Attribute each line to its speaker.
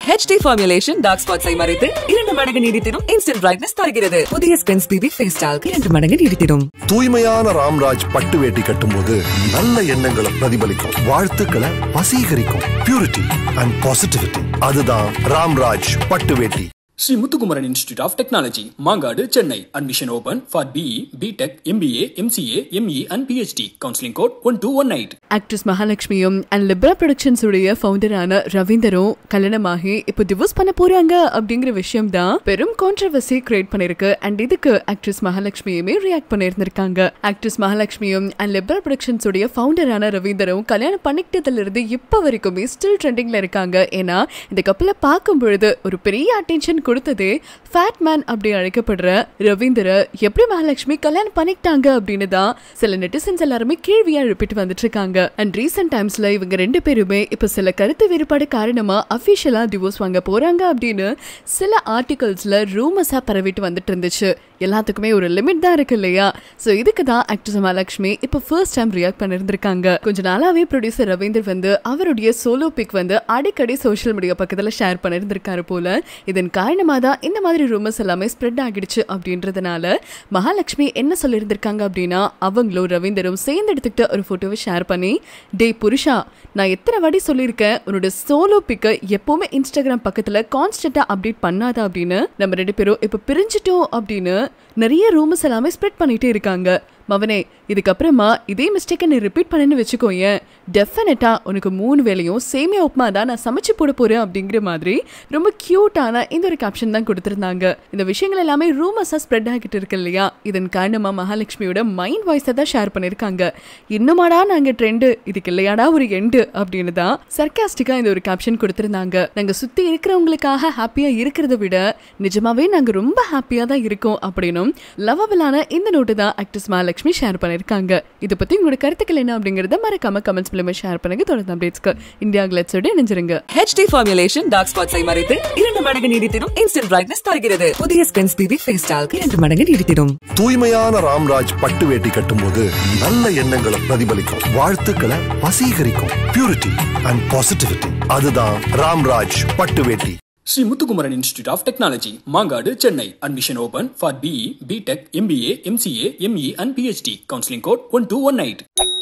Speaker 1: HD formulation dark ஸ்பாட்ஸை மறைத்து இரண்டு மடங்கு நீடித்திடும் இன்ஸ்டன்ட் பிரைட்னஸ் தருகிறது புதிய ஸ்பென்ஸ் பிபி ஃபேஸ் டால்க் இரண்டு மடங்கு நீடித்திடும்
Speaker 2: தூய்மையான ராம்ராஜ் பட்டு வேட்டி கட்டும்போது நல்ல எண்ணங்களை பிரதிபலிக்கும் வாழ்த்துக்களை வசீகரிக்கும் பியூரிட்டி அண்ட் பாசிட்டிவிட்டி அதுதான் ராம்ராஜ் பட்டு வேட்டி
Speaker 3: Sri Muthukumaran institute of technology Mangadu Chennai admission open for BE BTech MBA MCA ME and PhD counselling code one two one eight
Speaker 4: actress மகாலட்சுமியும் அண்ட் லிப்ரா ப்ரொடக்ஷன்ஸ் உடைய ஃபவுண்டரான ரவீந்தரும் கல்யாணமாகி இப்போ டிவோர்ஸ் பண்ண போறாங்க அப்படிங்கிற விஷயம் தான் பெரும் கான்ட்ரவர்சி கிரியேட் பண்ணிருக்கு அண்ட் இதுக்கு ஆக்ட்ரஸ் மகாலட்சுமியுமே ரியாக்ட் பண்ணியிருந்திருக்காங்க ஆக்ட்ரஸ் மகாலட்சுமியும் அண்ட் லிப்ரா ப்ரொடக்ஷன்ஸ் உடைய ஃபவுண்டரான ரவீந்தரும் கல்யாணம் பண்ணிக்கிட்டதுல இருந்து இப்போ வரைக்குமே ஸ்டில் ட்ரெண்டிங்ல இருக்காங்க ஏன்னா இந்த கப்பலை பார்க்கும் பொழுது ஒரு பெரிய அட்டென்ஷன் கொடுத்ததே ஃபேட் மேன் அப்படி அழைக்கப்படுற ரவீந்தரை எப்படி மகாலட்சுமி கல்யாணம் பண்ணிக்கிட்டாங்க அப்படின்னு தான் சில நெட்டிசன்ஸ் எல்லாருமே கேள்வியா எழுப்பிட்டு வந்துட்டு இருக்காங்க அண்ட் ரீசெண்ட் டைம்ஸ்ல இவங்க ரெண்டு பேருமே இப்ப சில கருத்து வேறுபாடு காரணமா அபிஷியலா டிவோர்ஸ் வாங்க போறாங்க அப்படின்னு சில ஆர்டிகல்ஸ்ல ரூமஸா பரவிட்டு வந்துட்டு இருந்துச்சு எல்லாத்துக்குமே ஒரு லிமிட் தான் இருக்கு இல்லையா சோ இதுக்கு தான் ஆக்ட்ரஸ் மகாலட்சுமி இப்போ ஃபர்ஸ்ட் டைம் ரியாக்ட் பண்ணிருந்திருக்காங்க கொஞ்ச நாளாவே ப்ரொடியூசர் ரவீந்தர் வந்து அவருடைய சோலோ பிக் வந்து அடிக்கடி சோஷியல் மீடியா பக்கத்துல ஷேர் பண்ணிருந்திருக்காரு போல இதன் காரணமா தான் இந்த மாதிரி ரூமர்ஸ் எல்லாமே ஸ்ப்ரெட் ஆகிடுச்சு அப்படின்றதுனால மகாலட்சுமி என்ன சொல்லியிருந்திருக்காங்க அப்படின்னா அவங்களும் ரவீந்தரும் சேர்ந்து எடுத்துக்கிட்ட ஒரு போட்டோவை ஷேர் பண்ணி டே புருஷா நான் எத்தனை வாட்டி சொல்லியிருக்கேன் உன்னோட சோலோ பிக்கை எப்பவுமே இன்ஸ்டாகிராம் பக்கத்துல கான்ஸ்டன்டா அப்டேட் பண்ணாத அப்படின்னு நம்ம ரெண்டு பேரும் இப்போ பிரிஞ்சிட்டோம் அப்படின்னு நிறைய ரூமர்ஸ் எல்லாமே ஸ்ப்ரெட் பண்ணிட்டே இருக்காங்க மவனே இதுக்கப்புறமா இதே மிஸ்டேக்கை நீ ரிப்பீட் பண்ணேன்னு வச்சுக்கோயேன் டெஃபினட்டா உனக்கு மூணு வேலையும் சேமியா உப்புமா தான் நான் சமைச்சு போட போறேன் அப்படிங்கிற மாதிரி ரொம்ப கியூட்டான இந்த ஒரு கேப்ஷன் தான் கொடுத்திருந்தாங்க இந்த விஷயங்கள் எல்லாமே ரூமர்ஸா ஸ்ப்ரெட் ஆகிட்டு இருக்கு இல்லையா இதன் காரணமா மகாலட்சுமியோட மைண்ட் வாய்ஸை தான் ஷேர் பண்ணிருக்காங்க இன்னுமாடா நாங்க ட்ரெண்டு இதுக்கு இல்லையாடா ஒரு எண்டு அப்படின்னு தான் சர்க்காஸ்டிக்கா இந்த ஒரு கேப்ஷன் கொடுத்திருந்தாங்க நாங்க சுத்தி இருக்கிறவங்களுக்காக ஹாப்பியா இருக்கிறத விட நிஜமாவே நாங்க ரொம்ப ஹாப்பியா தான் இருக்கோம் அப்படின்னும் லவபிளான இந்த நோட்டு தான் ஆக்ட்ரஸ் மகாலட்சுமி ஷேர் பண்ணிருக்காங்க இதை பத்தி உங்களோட கருத்துக்கள் என்ன அப்படிங்கறத மறக்காம கமெண்ட்ஸ் மூலமா ஷேர் பண்ணுங்க தொடர்ந்து அப்டேட்ஸ்க்கு இந்தியா கிளட்ஸோட இணைஞ்சிருங்க
Speaker 1: ஹெச்டி ஃபார்முலேஷன் டார்க் ஸ்பாட்ஸை மறைத்து இரண்டு மடங்கு நீடித்திடும் இன்ஸ்டன்ட் பிரைட்னஸ் தருகிறது புதிய ஸ்பென்ஸ் பிபி ஃபேஸ் டால்க் இரண்டு மடங்கு நீடித்திடும்
Speaker 2: தூய்மையான ராம்ராஜ் பட்டு வேட்டி கட்டும்போது நல்ல எண்ணங்களை பிரதிபலிக்கும் வாழ்த்துக்களை வசீகரிக்கும் பியூரிட்டி அண்ட் பாசிட்டிவிட்டி அதுதான் ராம்ராஜ் பட்டு வேட்டி
Speaker 3: Sri Muthukumaran institute of technology Mangadu Chennai admission open for BE BTech MBA MCA ME and PhD counselling code one two one eight